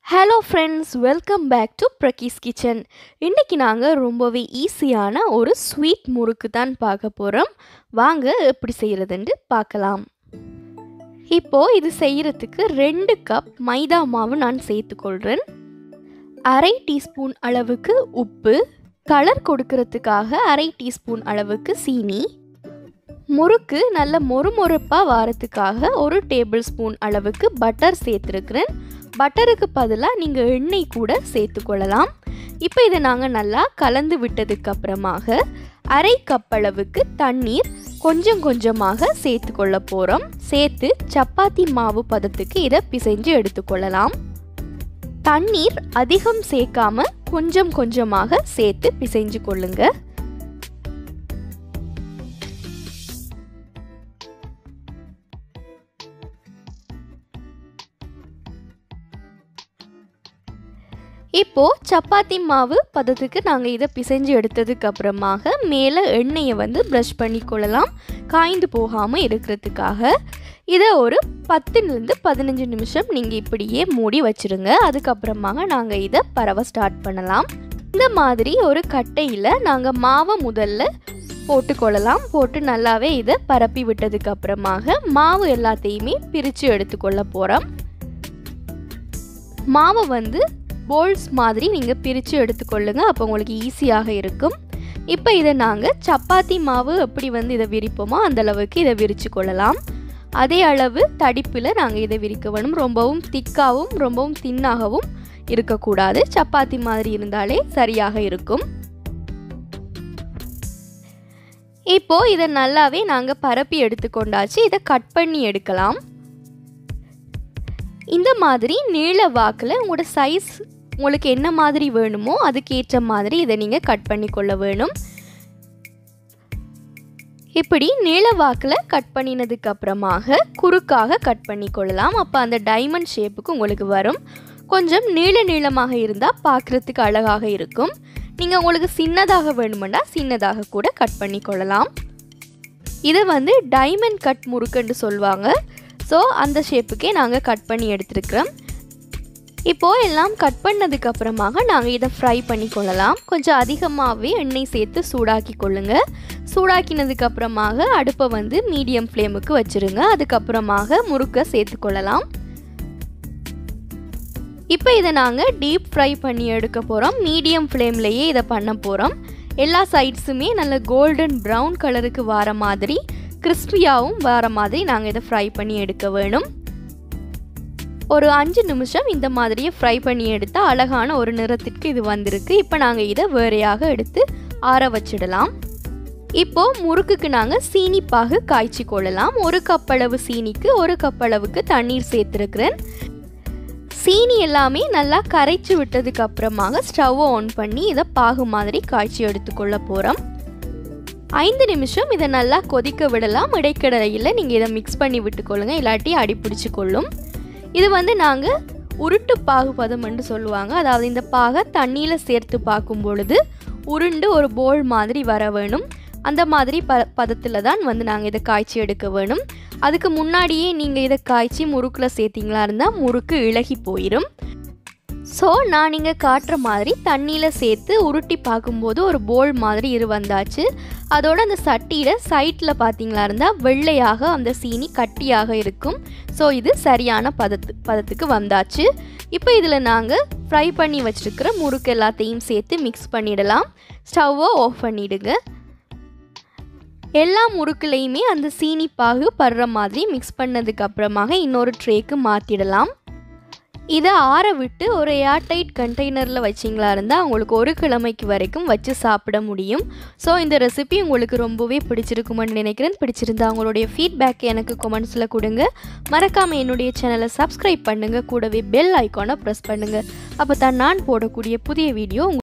hello friends welcome back to Prakees kitchen இன்றைக்கி நாங்கள் ரொம்பவே ஈஸியான ஒரு ஸ்வீட் முறுக்கு தான் பார்க்க போகிறோம் வாங்க எப்படி செய்கிறதுன்ட்டு பார்க்கலாம் இப்போது இது செய்கிறதுக்கு ரெண்டு கப் மைதா மாவு நான் சேர்த்துக்கொள்கிறேன் அரை டீஸ்பூன் அளவுக்கு உப்பு கலர் கொடுக்கறதுக்காக அரை டீஸ்பூன் அளவுக்கு சீனி முறுக்கு நல்ல மொறுமொறுப்பாக வாரத்துக்காக ஒரு டேபிள் ஸ்பூன் அளவுக்கு பட்டர் சேர்த்துருக்குறேன் பட்டருக்கு பதிலாக நீங்கள் எண்ணெய் கூட சேர்த்துக்கொள்ளலாம் இப்போ இதை நாங்கள் நல்லா கலந்து விட்டதுக்கு அப்புறமாக அரை கப் அளவுக்கு தண்ணீர் கொஞ்சம் கொஞ்சமாக சேர்த்து கொள்ள போகிறோம் சேர்த்து சப்பாத்தி மாவு பதத்துக்கு இதை பிசைஞ்சு எடுத்துக்கொள்ளலாம் தண்ணீர் அதிகம் சேர்க்காம கொஞ்சம் கொஞ்சமாக சேர்த்து பிசைஞ்சு கொள்ளுங்க இப்போ சப்பாத்தி மாவு பதத்துக்கு நாங்கள் இதை பிசைஞ்சு எடுத்ததுக்கு அப்புறமாக மேலே எண்ணெயை வந்து ப்ரஷ் பண்ணி கொள்ளலாம் காய்ந்து போகாமல் இருக்கிறதுக்காக இதை ஒரு பத்துலேருந்து பதினஞ்சு நிமிஷம் நீங்கள் இப்படியே மூடி வச்சுருங்க அதுக்கப்புறமாக நாங்கள் இதை பரவ ஸ்டார்ட் பண்ணலாம் இந்த மாதிரி ஒரு கட்டையில் நாங்கள் மாவை முதல்ல போட்டுக்கொள்ளலாம் போட்டு நல்லாவே இதை பரப்பி விட்டதுக்கு அப்புறமாக மாவு எல்லாத்தையுமே பிரித்து எடுத்துக்கொள்ள போகிறோம் மாவை வந்து போல்ஸ் மாதிரி நீங்கள் பிரித்து எடுத்துக்கொள்ளுங்க அப்போ உங்களுக்கு ஈஸியாக இருக்கும் இப்போ இதை நாங்கள் சப்பாத்தி மாவு எப்படி வந்து இதை விரிப்போமோ அந்த அளவுக்கு இதை விரித்து கொள்ளலாம் அதே அளவு தடிப்பில் நாங்கள் இதை விரிக்க வேணும் ரொம்பவும் திக்காகவும் ரொம்பவும் தின்னாகவும் இருக்கக்கூடாது சப்பாத்தி மாதிரி இருந்தாலே சரியாக இருக்கும் இப்போ இதை நல்லாவே நாங்கள் பரப்பி எடுத்துக்கொண்டாச்சு இதை கட் பண்ணி எடுக்கலாம் இந்த மாதிரி நீள வாக்கில் உங்களோட சைஸ் உங்களுக்கு என்ன மாதிரி வேணுமோ அதுக்கேற்ற மாதிரி இதை நீங்கள் கட் பண்ணி கொள்ள வேணும் இப்படி நீள வாக்கில் கட் பண்ணினதுக்கு அப்புறமாக குறுக்காக கட் பண்ணி கொள்ளலாம் அப்போ அந்த டைமண்ட் ஷேப்புக்கு உங்களுக்கு வரும் கொஞ்சம் நீள நீளமாக இருந்தால் பார்க்குறதுக்கு அழகாக இருக்கும் நீங்கள் உங்களுக்கு சின்னதாக வேணுமெண்டா சின்னதாக கூட கட் பண்ணி கொள்ளலாம் இதை வந்து டைமண்ட் கட் முறுக்குன்னு சொல்லுவாங்க ஸோ அந்த ஷேப்புக்கே நாங்கள் கட் பண்ணி எடுத்துருக்குறோம் இப்போது எல்லாம் கட் பண்ணதுக்கு அப்புறமாக நாங்கள் இதை ஃப்ரை பண்ணி கொள்ளலாம் கொஞ்சம் அதிகமாகவே எண்ணெய் சேர்த்து சூடாக்கி கொள்ளுங்க சூடாக்கினதுக்கு அப்புறமாக அடுப்பை வந்து மீடியம் ஃப்ளேமுக்கு வச்சுருங்க அதுக்கப்புறமாக முறுக்கை சேர்த்து கொள்ளலாம் இப்போ இதை நாங்கள் டீப் ஃப்ரை பண்ணி எடுக்க போகிறோம் மீடியம் ஃப்ளேம்லேயே இதை பண்ண போகிறோம் எல்லா சைட்ஸுமே நல்ல கோல்டன் ப்ரௌன் கலருக்கு வர மாதிரி கிறிஸ்பியாகவும் வர மாதிரி நாங்கள் இதை ஃப்ரை பண்ணி எடுக்க வேணும் ஒரு அஞ்சு நிமிஷம் இந்த மாதிரியே ஃப்ரை பண்ணி எடுத்தால் அழகான ஒரு நிறத்திற்கு இது வந்திருக்கு இப்போ நாங்கள் இதை வேறையாக எடுத்து ஆற வச்சிடலாம் இப்போது முறுக்குக்கு நாங்கள் சீனி பாகு காய்ச்சி கொள்ளலாம் ஒரு கப் அளவு சீனிக்கு ஒரு கப் அளவுக்கு தண்ணீர் சேர்த்துருக்குறேன் சீனி எல்லாமே நல்லா கரைச்சி விட்டதுக்கு அப்புறமாக ஸ்டவ்வை ஆன் பண்ணி இதை பாகு மாதிரி காய்ச்சி எடுத்துக்கொள்ள போகிறோம் ஐந்து நிமிஷம் இதை நல்லா கொதிக்க விடலாம் இடைக்கடலையில் நீங்கள் இதை மிக்ஸ் பண்ணி விட்டுக்கொள்ளுங்க இல்லாட்டி அடி பிடிச்சி கொள்ளும் இது வந்து நாங்கள் உருட்டு பாகு பதம்னு சொல்லுவாங்க அதாவது இந்த பாகை தண்ணியில் சேர்த்து பார்க்கும் பொழுது உருண்டு ஒரு போல் மாதிரி வர வேணும் அந்த மாதிரி ப பதத்தில் தான் வந்து நாங்கள் இதை காய்ச்சி எடுக்க வேணும் அதுக்கு முன்னாடியே நீங்கள் இதை காய்ச்சி முறுக்கில் சேர்த்திங்களா இருந்தால் முறுக்கு இழகி போயிடும் ஸோ நான் நீங்கள் காட்டுற மாதிரி தண்ணியில் சேர்த்து உருட்டி பார்க்கும்போது ஒரு போல் மாதிரி இரு வந்தாச்சு அதோட அந்த சட்டியில் சைட்டில் பார்த்தீங்களா இருந்தால் வெள்ளையாக அந்த சீனி கட்டியாக இருக்கும் ஸோ இது சரியான பதத்து பதத்துக்கு வந்தாச்சு இப்போ இதில் நாங்கள் ஃப்ரை பண்ணி வச்சுருக்கிற முறுக்கு எல்லாத்தையும் சேர்த்து மிக்ஸ் பண்ணிடலாம் ஸ்டவ்வை ஆஃப் பண்ணிவிடுங்க எல்லா முறுக்குலையுமே அந்த சீனி பாகு படுற மாதிரி மிக்ஸ் பண்ணதுக்கு அப்புறமாக இன்னொரு ட்ரேக்கு மாற்றிடலாம் இதை ஆற விட்டு ஒரு ஏர்டைட் கண்டெய்னரில் வச்சிங்களா இருந்தால் உங்களுக்கு ஒரு கிழமைக்கு வரைக்கும் வச்சு சாப்பிட முடியும் ஸோ இந்த ரெசிபி உங்களுக்கு ரொம்பவே பிடிச்சிருக்குமென்னு நினைக்கிறேன் பிடிச்சிருந்தா உங்களுடைய ஃபீட்பேக் எனக்கு கொமெண்ட்ஸில் கொடுங்க மறக்காமல் என்னுடைய சேனலை சப்ஸ்கிரைப் பண்ணுங்கள் கூடவே பெல் ஐக்கானை ப்ரெஸ் பண்ணுங்கள் அப்போ தான் நான் போடக்கூடிய புதிய வீடியோ